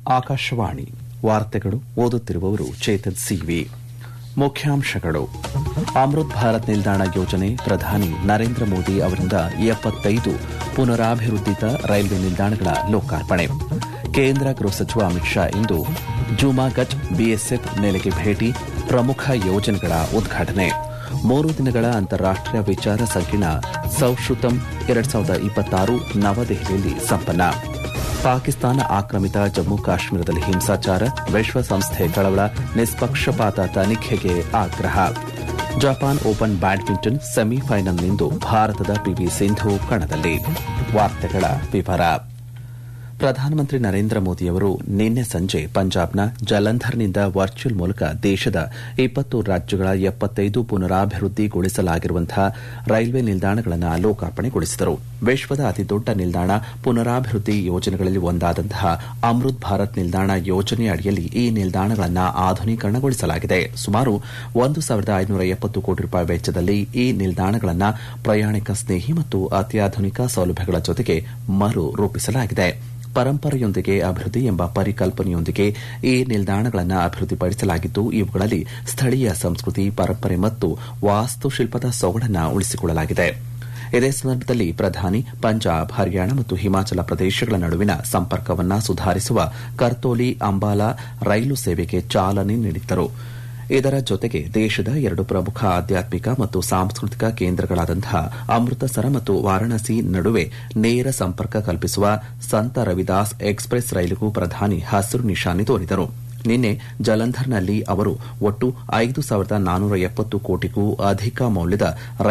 ಆಕಾಶವಾಣಿ ವಾರ್ತೆಗಳು ಓದುತ್ತಿರುವವರು ಚೇತನ್ ಸಿವಿ ಮುಖ್ಯಾಂಶಗಳು ಅಮೃತ್ ಭಾರತ್ ನಿಲ್ದಾಣ ಯೋಜನೆ ಪ್ರಧಾನಿ ನರೇಂದ್ರ ಮೋದಿ ಅವರಿಂದ ಎಪ್ಪತ್ತೈದು ಪುನರಾಭಿವೃದ್ಧಿತ ರೈಲ್ವೆ ನಿಲ್ದಾಣಗಳ ಲೋಕಾರ್ಪಣೆ ಕೇಂದ್ರ ಗೃಹ ಸಚಿವ ಅಮಿತ್ ಶಾ ಇಂದು ಜುಮಾಗಚ್ ಬಿಎಸ್ಎಫ್ ನೆಲೆಗೆ ಭೇಟಿ ಪ್ರಮುಖ ಯೋಜನೆಗಳ ಉದ್ಘಾಟನೆ ಮೂರು ದಿನಗಳ ಅಂತಾರಾಷ್ಟೀಯ ವಿಚಾರ ಸಂಕಿರಣ ಸೌಶ್ರುತಂ ಎರಡ್ ಸಾವಿರದ ಇಪ್ಪತ್ತಾರು ನವದೆಹಲಿಯಲ್ಲಿ ಸಂಪನ್ನ ಪಾಕಿಸ್ತಾನ ಆಕ್ರಮಿತ ಜಮ್ಮು ಕಾಶ್ಮೀರದಲ್ಲಿ ಹಿಂಸಾಚಾರ ವಿಶ್ವಸಂಸ್ಥೆ ಕಳವಳ ನಿಷ್ಪಕ್ಷಪಾತ ತನಿಖೆಗೆ ಆಗ್ರಹ ಜಪಾನ್ ಓಪನ್ ಬ್ಯಾಡ್ಮಿಂಟನ್ ಸೆಮಿಫೈನಲ್ನಿಂದು ಭಾರತದ ಪಿವಿ ಸಿಂಧು ಕಣದಲ್ಲಿ ವಾರ್ತೆಗಳ ವಿವರ ಪ್ರಧಾನಮಂತ್ರಿ ನರೇಂದ್ರ ಮೋದಿಯವರು ನಿನ್ನೆ ಸಂಜೆ ಪಂಜಾಬ್ನ ಜಲಂಧರ್ನಿಂದ ವರ್ಚುವಲ್ ಮೂಲಕ ದೇಶದ ಇಪ್ಪತ್ತು ರಾಜ್ಯಗಳ ಎಪ್ಪತ್ತೈದು ಪುನರಾಭಿವೃದ್ಧಿಗೊಳಿಸಲಾಗಿರುವಂತಹ ರೈಲ್ವೆ ನಿಲ್ದಾಣಗಳನ್ನು ಲೋಕಾರ್ಪಣೆಗೊಳಿಸಿದರು ವಿಶ್ವದ ಅತಿದೊಡ್ಡ ನಿಲ್ದಾಣ ಪುನರಾಭಿವೃದ್ಧಿ ಯೋಜನೆಗಳಲ್ಲಿ ಒಂದಾದಂತಹ ಅಮೃತ್ ಭಾರತ್ ನಿಲ್ದಾಣ ಯೋಜನೆಯ ಅಡಿಯಲ್ಲಿ ಈ ನಿಲ್ದಾಣಗಳನ್ನು ಆಧುನೀಕರಣಗೊಳಿಸಲಾಗಿದೆ ಸುಮಾರು ಒಂದು ಸಾವಿರದ ಐನೂರ ಎಪ್ಪತ್ತು ಕೋಟಿ ರೂಪಾಯಿ ವೆಚ್ಚದಲ್ಲಿ ಈ ನಿಲ್ದಾಣಗಳನ್ನು ಪ್ರಯಾಣಿಕ ಸ್ನೇಹಿ ಮತ್ತು ಅತ್ಯಾಧುನಿಕ ಸೌಲಭ್ಯಗಳ ಜೊತೆಗೆ ಮರು ರೂಪಿಸಲಾಗಿದೆ ಪರಂಪರೆಯೊಂದಿಗೆ ಅಭಿವೃದ್ಧಿ ಎಂಬ ಪರಿಕಲ್ಪನೆಯೊಂದಿಗೆ ಈ ನಿಲ್ದಾಣಗಳನ್ನು ಅಭಿವೃದ್ಧಿಪಡಿಸಲಾಗಿದ್ದು ಇವುಗಳಲ್ಲಿ ಸ್ಥಳೀಯ ಸಂಸ್ಕೃತಿ ಪರಂಪರೆ ಮತ್ತು ವಾಸ್ತುಶಿಲ್ಪದ ಸೊಗಡನ್ನು ಉಳಿಸಿಕೊಳ್ಳಲಾಗಿದೆ ಇದೇ ಸಂದರ್ಭದಲ್ಲಿ ಪ್ರಧಾನಿ ಪಂಜಾಬ್ ಹರಿಯಾಣ ಮತ್ತು ಹಿಮಾಚಲ ಪ್ರದೇಶಗಳ ನಡುವಿನ ಸಂಪರ್ಕವನ್ನು ಸುಧಾರಿಸುವ ಕರ್ತೋಲಿ ಅಂಬಾಲಾ ರೈಲು ಸೇವೆಗೆ ಚಾಲನೆ ನೀಡಿದ್ದರು ಇದರ ಜೊತೆಗೆ ದೇಶದ ಎರಡು ಪ್ರಮುಖ ಆಧ್ಯಾತ್ಮಿಕ ಮತ್ತು ಸಾಂಸ್ಕೃತಿಕ ಕೇಂದ್ರಗಳಾದಂತಹ ಅಮೃತಸರ ಮತ್ತು ವಾರಾಣಸಿ ನಡುವೆ ನೇರ ಸಂಪರ್ಕ ಕಲ್ಪಿಸುವ ಸಂತ ರವಿದಾಸ್ ಎಕ್ಸ್ಪ್ರೆಸ್ ರೈಲಿಗೂ ಪ್ರಧಾನಿ ಹಸಿರು ನಿಶಾನೆ ತೋರಿದರು ನಿನ್ನೆ ಜಲಂಧರ್ನಲ್ಲಿ ಅವರು ಒಟ್ಟು ಐದು ಸಾವಿರದ ನಾನ್ನೂರ ಎಪ್ಪತ್ತು ಕೋಟಿಗೂ ಅಧಿಕ ಮೌಲ್ಯದ